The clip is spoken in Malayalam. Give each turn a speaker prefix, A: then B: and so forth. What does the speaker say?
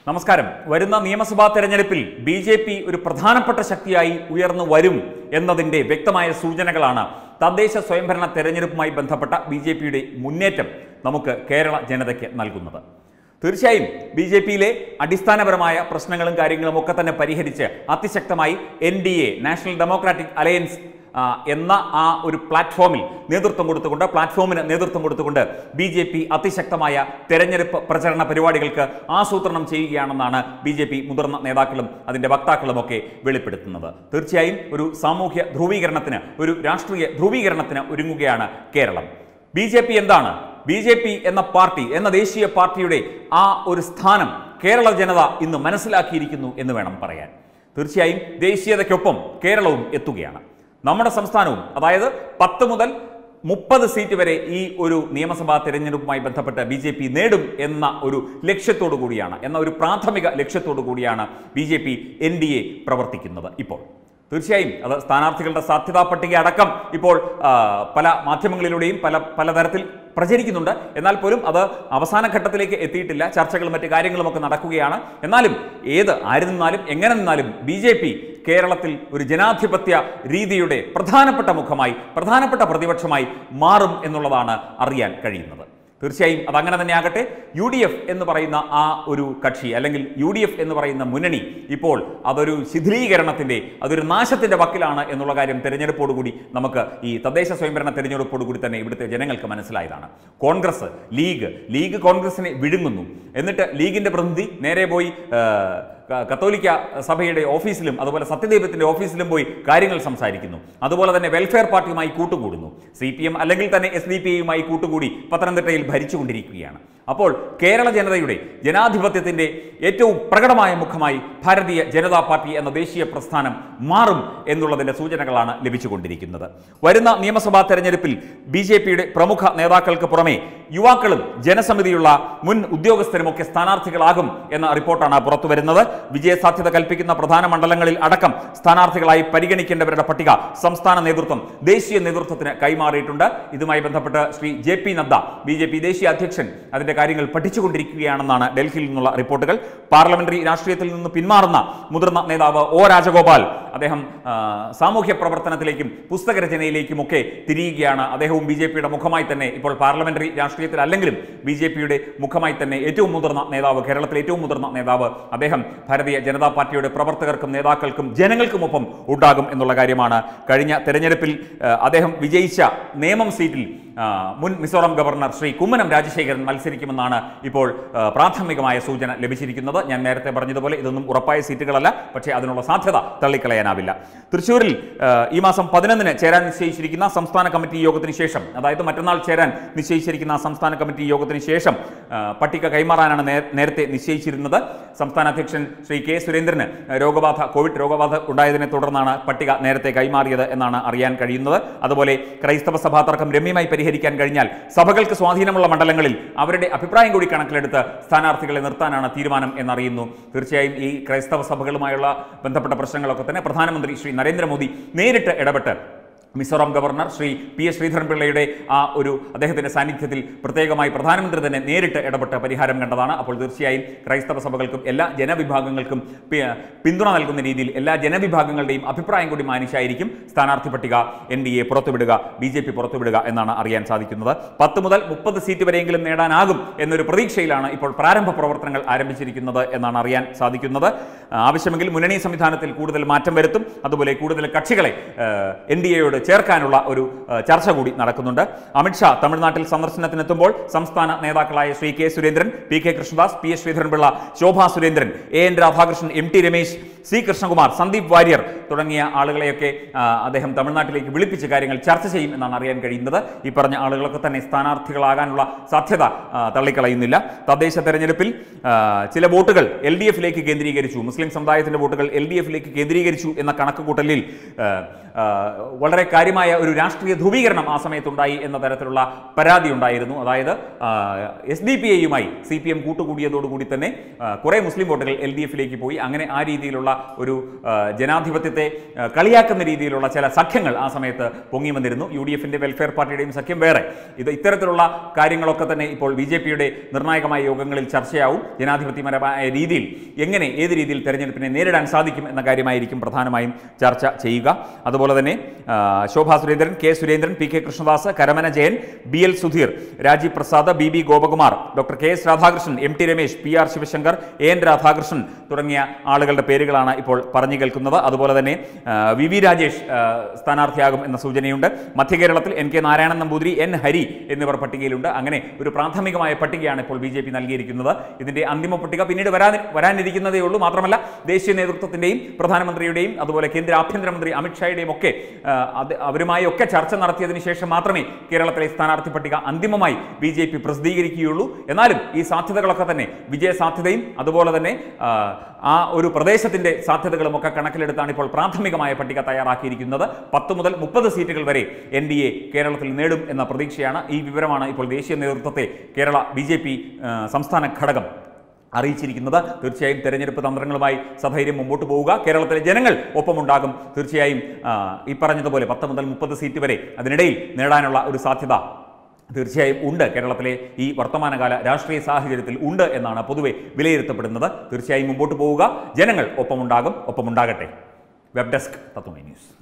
A: നമസ്കാരം വരുന്ന നിയമസഭാ തെരഞ്ഞെടുപ്പിൽ ബി ജെ പി ഒരു പ്രധാനപ്പെട്ട ശക്തിയായി ഉയർന്നു വരും എന്നതിന്റെ വ്യക്തമായ സൂചനകളാണ് തദ്ദേശ സ്വയംഭരണ തെരഞ്ഞെടുപ്പുമായി ബന്ധപ്പെട്ട ബി ജെ പിയുടെ മുന്നേറ്റം നമുക്ക് കേരള ജനതയ്ക്ക് നൽകുന്നത് തീർച്ചയായും ബി ജെ പിയിലെ അടിസ്ഥാനപരമായ പ്രശ്നങ്ങളും കാര്യങ്ങളും ഒക്കെ തന്നെ പരിഹരിച്ച് അതിശക്തമായി N D A national democratic alliance ആ, എന്ന ആ ഒരു പ്ലാറ്റ്ഫോമിൽ നേതൃത്വം കൊടുത്തുകൊണ്ട് പ്ലാറ്റ്ഫോമിന് നേതൃത്വം കൊടുത്തുകൊണ്ട് ബി ജെ പി അതിശക്തമായ തെരഞ്ഞെടുപ്പ് പ്രചരണ പരിപാടികൾക്ക് ആസൂത്രണം ചെയ്യുകയാണെന്നാണ് ബി ജെ പി മുതിർന്ന നേതാക്കളും അതിൻ്റെ വക്താക്കളുമൊക്കെ വെളിപ്പെടുത്തുന്നത് തീർച്ചയായും ഒരു സാമൂഹ്യ ധ്രുവീകരണത്തിന് ഒരു രാഷ്ട്രീയ ധ്രുവീകരണത്തിന് ഒരുങ്ങുകയാണ് കേരളം ബി ജെ പി എന്താണ് ബി ജെ പി എന്ന പാർട്ടി എന്ന ദേശീയ പാർട്ടിയുടെ ആ ഒരു സ്ഥാനം കേരള ജനത ഇന്ന് മനസ്സിലാക്കിയിരിക്കുന്നു എന്ന് വേണം പറയാൻ തീർച്ചയായും ദേശീയതയ്ക്കൊപ്പം കേരളവും എത്തുകയാണ് നമ്മുടെ സംസ്ഥാനവും അതായത് പത്ത് മുതൽ മുപ്പത് സീറ്റ് വരെ ഈ ഒരു നിയമസഭാ തെരഞ്ഞെടുപ്പുമായി ബന്ധപ്പെട്ട് ബി ജെ പി നേടും എന്ന ഒരു ലക്ഷ്യത്തോടു കൂടിയാണ് എന്ന ഒരു പ്രാഥമിക ലക്ഷ്യത്തോടു കൂടിയാണ് B J P N D A പ്രവർത്തിക്കുന്നത് ഇപ്പോൾ തീർച്ചയായും അത് സ്ഥാനാർത്ഥികളുടെ സാധ്യതാ പട്ടിക അടക്കം ഇപ്പോൾ ആ, പല മാധ്യമങ്ങളിലൂടെയും പല പലതരത്തിൽ പ്രചരിക്കുന്നുണ്ട് എന്നാൽ പോലും അത് അവസാന ഘട്ടത്തിലേക്ക് എത്തിയിട്ടില്ല ചർച്ചകളും മറ്റു കാര്യങ്ങളുമൊക്കെ നടക്കുകയാണ് എന്നാലും ഏത് ആര് നിന്നാലും എങ്ങനെ നിന്നാലും ബി ജെ പി കേരളത്തിൽ ഒരു ജനാധിപത്യ രീതിയുടെ പ്രധാനപ്പെട്ട മുഖമായി പ്രധാനപ്പെട്ട പ്രതിപക്ഷമായി മാറും എന്നുള്ളതാണ് അറിയാൻ കഴിയുന്നത് തീർച്ചയായും അതങ്ങനെ തന്നെ ആകട്ടെ യു ഡി എഫ് എന്ന് പറയുന്ന ആ ഒരു കക്ഷി അല്ലെങ്കിൽ യു ഡി എഫ് എന്ന് പറയുന്ന മുന്നണി ഇപ്പോൾ അതൊരു ശിഥിലീകരണത്തിന്റെ അതൊരു നാശത്തിന്റെ വക്കിലാണ് എന്നുള്ള കാര്യം തെരഞ്ഞെടുപ്പോടുകൂടി നമുക്ക് ഈ തദ്ദേശ സ്വയംഭരണ തെരഞ്ഞെടുപ്പോടുകൂടി തന്നെ ഇവിടുത്തെ ജനങ്ങൾക്ക് മനസ്സിലായതാണ് കോൺഗ്രസ് ലീഗ് ലീഗ് കോൺഗ്രസിനെ വിഴുങ്ങുന്നു എന്നിട്ട് ലീഗിന്റെ പ്രതിനിധി നേരെ പോയി ആ, ക- കത്തോലിക്ക സഭയുടെ ഓഫീസിലും അതുപോലെ സത്യദൈവത്തിന്റെ ഓഫീസിലും പോയി കാര്യങ്ങൾ സംസാരിക്കുന്നു അതുപോലെ തന്നെ വെൽഫെയർ പാർട്ടിയുമായി കൂട്ടുകൂടുന്നു സി പി എം അല്ലെങ്കിൽ തന്നെ എസ് ഡി പി ഐയുമായി കൂട്ടുകൂടി പത്തനംതിട്ടയിൽ ഭരിച്ചുകൊണ്ടിരിക്കുകയാണ് അപ്പോൾ കേരള ജനതയുടെ ജനാധിപത്യത്തിന്റെ ഏറ്റവും പ്രകടമായ മുഖമായി ഭാരതീയ ജനതാ പാർട്ടി എന്ന ദേശീയ പ്രസ്ഥാനം മാറും എന്നുള്ളതിന്റെ സൂചനകളാണ് ലഭിച്ചുകൊണ്ടിരിക്കുന്നത് വരുന്ന നിയമസഭാ തെരഞ്ഞെടുപ്പിൽ ബി ജെ പിയുടെ പ്രമുഖ നേതാക്കൾക്ക് പുറമെ യുവാക്കളും ജനസമിതിയുള്ള മുൻ ഉദ്യോഗസ്ഥരുമൊക്കെ സ്ഥാനാർത്ഥികളാകും എന്ന റിപ്പോർട്ടാണ് പുറത്തുവരുന്നത് വിജയസാധ്യത കൽപ്പിക്കുന്ന പ്രധാന മണ്ഡലങ്ങളിൽ അടക്കം സ്ഥാനാർത്ഥികളായി പരിഗണിക്കേണ്ടവരുടെ പട്ടിക സംസ്ഥാന നേതൃത്വം ദേശീയ നേതൃത്വത്തിന് കൈമാറിയിട്ടുണ്ട് ഇതുമായി ബന്ധപ്പെട്ട് Shri J P Nadda B J P ദേശീയ അധ്യക്ഷൻ അതിന്റെ കാര്യങ്ങൾ പഠിച്ചുകൊണ്ടിരിക്കുകയാണെന്നാണ് ഡൽഹിയിൽ നിന്നുള്ള റിപ്പോർട്ടുകൾ പാർലമെന്ററി രാഷ്ട്രീയത്തിൽ നിന്ന് പിന്മാറുന്ന മുതിർന്ന നേതാവ് ഒ രാജഗോപാൽ അദ്ദേഹം ആ, സാമൂഹ്യ പ്രവർത്തനത്തിലേക്കും പുസ്തകരചനയിലേക്കുമൊക്കെ തിരിയുകയാണ് അദ്ദേഹവും ബി ജെ പിയുടെ മുഖമായി തന്നെ ഇപ്പോൾ പാർലമെന്ററി രാഷ്ട്രീയത്തിൽ അല്ലെങ്കിലും ബി ജെ പിയുടെ മുഖമായി തന്നെ ഏറ്റവും മുതിർന്ന നേതാവ് കേരളത്തിലെ ഏറ്റവും മുതിർന്ന നേതാവ് അദ്ദേഹം ഭാരതീയ ജനതാ പാർട്ടിയുടെ പ്രവർത്തകർക്കും നേതാക്കൾക്കും ജനങ്ങൾക്കുമൊപ്പം ഉണ്ടാകും എന്നുള്ള കാര്യമാണ് കഴിഞ്ഞ തെരഞ്ഞെടുപ്പിൽ ആ, അദ്ദേഹം വിജയിച്ച നേമം സീറ്റിൽ ആ, മുൻ മിസോറാം ഗവർണർ ശ്രീ കുമ്മനം രാജശേഖരൻ മത്സരിക്കുമെന്നാണ് ഇപ്പോൾ ആ, പ്രാഥമികമായ സൂചന ലഭിച്ചിരിക്കുന്നത് ഞാൻ നേരത്തെ പറഞ്ഞതുപോലെ ഇതൊന്നും ഉറപ്പായ സീറ്റുകളല്ല പക്ഷേ അതിനുള്ള സാധ്യത തള്ളിക്കളയാനാവില്ല തൃശ്ശൂരിൽ ആ, ഈ മാസം പതിനൊന്നിന് ചേരാൻ നിശ്ചയിച്ചിരിക്കുന്ന സംസ്ഥാന കമ്മിറ്റി യോഗത്തിന് ശേഷം അതായത് മറ്റന്നാൾ ചേരാൻ നിശ്ചയിച്ചിരിക്കുന്ന സംസ്ഥാന കമ്മിറ്റി യോഗത്തിന് ശേഷം ആ, പട്ടിക കൈമാറാനാണ് നേ- നേരത്തെ നിശ്ചയിച്ചിരുന്നത് സംസ്ഥാന അധ്യക്ഷൻ ശ്രീ കെ സുരേന്ദ്രന് രോഗബാധ കോവിഡ് രോഗബാധ ഉണ്ടായതിനെ തുടർന്നാണ് പട്ടിക നേരത്തെ കൈമാറിയത് എന്നാണ് അറിയാൻ കഴിയുന്നത് അതുപോലെ ക്രൈസ്തവ സഭാ തർക്കം രമ്യമായി പരിഹരിക്കാൻ കഴിഞ്ഞാൽ സഭകൾക്ക് സ്വാധീനമുള്ള മണ്ഡലങ്ങളിൽ അവരുടെ അഭിപ്രായം കൂടി കണക്കിലെടുത്ത് സ്ഥാനാർത്ഥികളെ നിർത്താനാണ് തീരുമാനം എന്നറിയുന്നു തീർച്ചയായും ഈ ക്രൈസ്തവ സഭകളുമായുള്ള ബന്ധപ്പെട്ട പ്രശ്നങ്ങളൊക്കെ തന്നെ പ്രധാനമന്ത്രി ശ്രീ നരേന്ദ്രമോദി നേരിട്ട് ഇടപെട്ട് Mizoram governor Shri P S ശ്രീധരൻപിള്ളയുടെ ആ ഒരു അദ്ദേഹത്തിന്റെ സാന്നിധ്യത്തിൽ പ്രത്യേകമായി പ്രധാനമന്ത്രി തന്നെ നേരിട്ട് ഇടപെട്ട് പരിഹാരം കണ്ടതാണ് അപ്പോൾ തീർച്ചയായും ക്രൈസ്തവ സഭകൾക്കും എല്ലാ ജനവിഭാഗങ്ങൾക്കും പി- പിന്തുണ നൽകുന്ന രീതിയിൽ എല്ലാ ജനവിഭാഗങ്ങളുടെയും അഭിപ്രായം കൂടി മാനിച്ചായിരിക്കും സ്ഥാനാർത്ഥി പട്ടിക എൻ ഡി എ പുറത്തുവിടുക ബി ജെ പി പുറത്തുവിടുക എന്നാണ് അറിയാൻ സാധിക്കുന്നത് പത്ത് മുതൽ മുപ്പത് സീറ്റ് വരെയെങ്കിലും നേടാനാകും എന്നൊരു പ്രതീക്ഷയിലാണ് ഇപ്പോൾ പ്രാരംഭ പ്രവർത്തനങ്ങൾ ആരംഭിച്ചിരിക്കുന്നത് എന്നാണ് അറിയാൻ സാധിക്കുന്നത് ആ, ആവശ്യമെങ്കിൽ മുന്നണി സംവിധാനത്തിൽ കൂടുതൽ മാറ്റം വരുത്തും അതുപോലെ കൂടുതൽ കക്ഷികളെ എൻ ഡി എയോട് ചേർക്കാനുള്ള ഒരു ആ, ചർച്ച കൂടി നടക്കുന്നുണ്ട് അമിത്ഷാ തമിഴ്നാട്ടിൽ സന്ദർശനത്തിനെത്തുമ്പോൾ സംസ്ഥാന നേതാക്കളായ Shri K Surendran P K Krishnadas P S Sreedharan Pillai Shobha Surendran A N Radhakrishnan M T Ramesh C Krishnakumar Sandeep Varier തുടങ്ങിയ ആളുകളെയൊക്കെ ആ, അദ്ദേഹം തമിഴ്നാട്ടിലേക്ക് വിളിപ്പിച്ച് കാര്യങ്ങൾ ചർച്ച ചെയ്യും എന്നാണ് അറിയാൻ കഴിയുന്നത് ഈ പറഞ്ഞ ആളുകളൊക്കെ തന്നെ സ്ഥാനാർത്ഥികളാകാനുള്ള സാധ്യത ആ, തള്ളിക്കളയുന്നില്ല തദ്ദേശ തെരഞ്ഞെടുപ്പിൽ ആ, ചില വോട്ടുകൾ എൽ ഡി എഫിലേക്ക് കേന്ദ്രീകരിച്ചു മുസ്ലിം സമുദായത്തിന്റെ വോട്ടുകൾ എൽ ഡി എഫിലേക്ക് കേന്ദ്രീകരിച്ചു എന്ന കണക്കുകൂട്ടലിൽ ആ, ആ, വളരെ കാര്യമായ ഒരു രാഷ്ട്രീയ ധ്രുവീകരണം ആ സമയത്തുണ്ടായി എന്ന തരത്തിലുള്ള പരാതി ഉണ്ടായിരുന്നു അതായത് എസ് ഡി പി ഐയുമായി സി പി എം കൂട്ടുകൂടിയതോടുകൂടി തന്നെ ആ, കുറേ മുസ്ലിം വോട്ടുകൾ എൽ ഡി എഫിലേക്ക് പോയി അങ്ങനെ ആ രീതിയിലുള്ള ഒരു ആ, ജനാധിപത്യത്തെ ആ, കളിയാക്കുന്ന രീതിയിലുള്ള ചില സഖ്യങ്ങൾ ആ സമയത്ത് പൊങ്ങി വന്നിരുന്നു യു ഡി എഫിൻ്റെ വെൽഫെയർ പാർട്ടിയുടെയും സഖ്യം വേറെ ഇത് ഇത്തരത്തിലുള്ള കാര്യങ്ങളൊക്കെ തന്നെ ഇപ്പോൾ ബി ജെ പിയുടെ നിർണായകമായ യോഗങ്ങളിൽ ചർച്ചയാവും ജനാധിപത്യപരമായ രീതിയിൽ എങ്ങനെ ഏത് രീതിയിൽ തെരഞ്ഞെടുപ്പിനെ നേരിടാൻ സാധിക്കും എന്ന കാര്യമായിരിക്കും പ്രധാനമായും ചർച്ച ചെയ്യുക അതുപോലെ തന്നെ ആ, Shobha Surendran K Surendran P K Krishnadas Karamana Jayan B L Sudheer Rajeev Prasad B B Gopakumar doctor K S Radhakrishnan M T Ramesh P R Sivasankar A N Radhakrishnan തുടങ്ങിയ ആളുകളുടെ പേരുകളാണ് ഇപ്പോൾ പറഞ്ഞു കേൾക്കുന്നത് അതുപോലെ തന്നെ ആ, വി വി രാജേഷ് ആ, സ്ഥാനാർത്ഥിയാകും എന്ന സൂചനയുണ്ട് മധ്യകേരളത്തിൽ N K Narayanan Namboothiri N Hari എന്നിവർ പട്ടികയിലുണ്ട് അങ്ങനെ ഒരു പ്രാഥമികമായ പട്ടികയാണ് ഇപ്പോൾ ബി ജെ പി നൽകിയിരിക്കുന്നത് ഇതിന്റെ അന്തിമ പട്ടിക പിന്നീട് വരാൻ വരാനിരിക്കുന്നതേ ഉള്ളൂ മാത്രമല്ല ദേശീയ നേതൃത്വത്തിന്റെയും പ്രധാനമന്ത്രിയുടെയും അതുപോലെ കേന്ദ്ര ആഭ്യന്തരമന്ത്രി അമിത്ഷായുടെയും ഒക്കെ ആ, അത് അവരുമായി ഒക്കെ ചർച്ച നടത്തിയതിനു ശേഷം മാത്രമേ കേരളത്തിലെ സ്ഥാനാർത്ഥി പട്ടിക അന്തിമമായി ബി ജെ പി പ്രസിദ്ധീകരിക്കുകയുള്ളൂ എന്നാലും ഈ സാധ്യതകളൊക്കെ തന്നെ വിജയ സാധ്യതയും അതുപോലെ തന്നെ ആ, ആ ഒരു പ്രദേശത്തിന്റെ സാധ്യതകളും ഒക്കെ കണക്കിലെടുത്താണ് ഇപ്പോൾ പ്രാഥമികമായ പട്ടിക തയ്യാറാക്കിയിരിക്കുന്നത് പത്ത് മുതൽ മുപ്പത് സീറ്റുകൾ വരെ എൻ ഡി എ കേരളത്തിൽ നേടും എന്ന പ്രതീക്ഷയാണ് ഈ വിവരമാണ് ഇപ്പോൾ ദേശീയ നേതൃത്വത്തെ കേരള ബി ജെ പി സംസ്ഥാന ഘടകം അറിയിച്ചിരിക്കുന്നത് തീർച്ചയായും തെരഞ്ഞെടുപ്പ് തന്ത്രങ്ങളുമായി സധൈര്യം മുമ്പോട്ട് പോവുക കേരളത്തിലെ ജനങ്ങൾ ഒപ്പമുണ്ടാകും തീർച്ചയായും ആ, ഈ പറഞ്ഞതുപോലെ പത്ത് മുതൽ മുപ്പത് സീറ്റ് വരെ അതിനിടയിൽ നേടാനുള്ള ഒരു സാധ്യത തീർച്ചയായും ഉണ്ട് കേരളത്തിലെ ഈ വർത്തമാനകാല രാഷ്ട്രീയ സാഹചര്യത്തിൽ ഉണ്ട് എന്നാണ് പൊതുവെ വിലയിരുത്തപ്പെടുന്നത് തീർച്ചയായും മുമ്പോട്ട് പോവുക ജനങ്ങൾ ഒപ്പമുണ്ടാകും ഒപ്പമുണ്ടാകട്ടെ വെബ് ഡെസ്ക് തത്വമൈ ന്യൂസ്